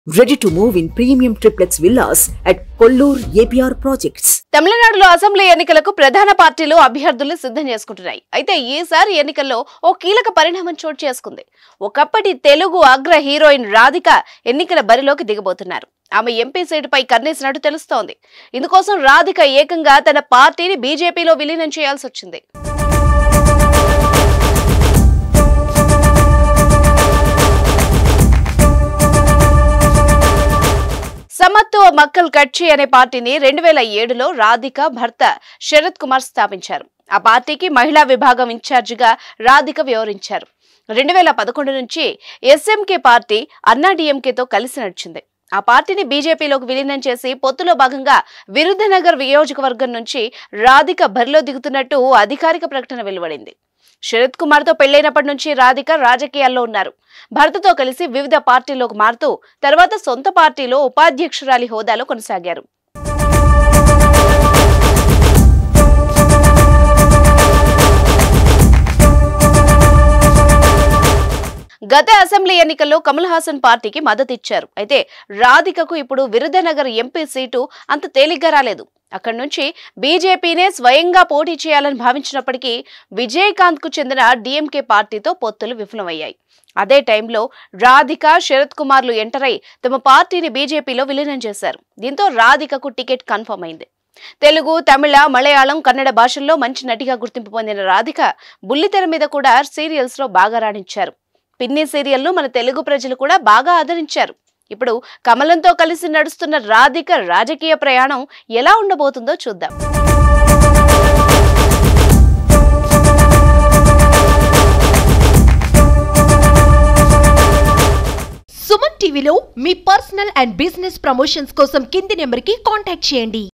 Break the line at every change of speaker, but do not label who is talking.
Ready to move in premium triplex villas at Kollur APR Projects.
తమిళనాడులో assembly ఎన్నికలకు ప్రధాన పార్టీలు అభ్యర్థులు సిద్ధం చేసుకుంటున్నాయి అయితే ఈసారి ఎన్నికల్లో ఓ కీలక పరిణామం చోటు చేసుకుంది ఒకప్పటి తెలుగు అగ్ర హీరోయిన్ రాధిక ఎన్నికల బరిలోకి దిగబోతున్నారు ఆమె ఎంపీ సీటుపై కన్నేసినట్టు తెలుస్తోంది ఇందుకోసం రాధిక ఏకంగా తన పార్టీని బీజేపీలో విలీనం చేయాల్సి వచ్చింది సమత్వ మక్కల్ కట్చి అనే పార్టీని రెండు వేల ఏడులో రాధిక భర్త శరత్ కుమార్ స్థాపించారు ఆ పార్టీకి మహిళా విభాగం ఇన్ఛార్జిగా రాధిక వ్యవహరించారు రెండు వేల పదకొండు నుంచి ఎస్ఎంకే పార్టీ అన్నాడీఎంకేతో కలిసి నడిచింది ఆ పార్టీని బీజేపీలోకి విలీనం చేసి పొత్తులో భాగంగా విరుద్ధనగర్ నియోజకవర్గం నుంచి రాధిక బరిలో దిగుతున్నట్టు అధికారిక ప్రకటన వెలువడింది శరత్ కుమార్ తో పెళ్లైనప్పటి నుంచి రాధిక రాజకీయాల్లో ఉన్నారు భర్తతో కలిసి వివిధ పార్టీల్లోకి మారుతూ తర్వాత సొంత పార్టీలో ఉపాధ్యక్షురాలి హోదాలో కొనసాగారు గత అసెంబ్లీ ఎన్నికల్లో కమల్ హాసన్ పార్టీకి మద్దతు ఇచ్చారు అయితే రాధికకు ఇప్పుడు విరుధనగర్ ఎంపీ సీటు అంత తేలిగ్గా రాలేదు అక్కడి నుంచి బీజేపీనే స్వయంగా పోటీ చేయాలని భావించినప్పటికీ విజయకాంత్ కు చెందిన డిఎంకే పార్టీతో పొత్తులు విఫలమయ్యాయి అదే టైంలో రాధిక శరత్ కుమార్లు ఎంటర్ అయి తమ పార్టీని బీజేపీలో విలీనం చేశారు దీంతో రాధికకు టికెట్ కన్ఫర్మ్ అయింది తెలుగు తమిళ మలయాళం కన్నడ భాషల్లో మంచి నటిగా గుర్తింపు పొందిన రాధిక బుల్లితెర మీద కూడా సీరియల్స్ లో బాగా రాణించారు పిన్ని సీరియల్ను మన తెలుగు ప్రజలు కూడా బాగా ఆదరించారు ఇప్పుడు కమలంతో కలిసి నడుస్తున్న రాధిక రాజకీయ ప్రయాణం ఎలా ఉండబోతుందో చూద్దాం
సుమన్ టీవీలో మీ పర్సనల్ అండ్ బిజినెస్ ప్రమోషన్స్ కోసం కింది నెంబర్కి కాంటాక్ట్ చేయండి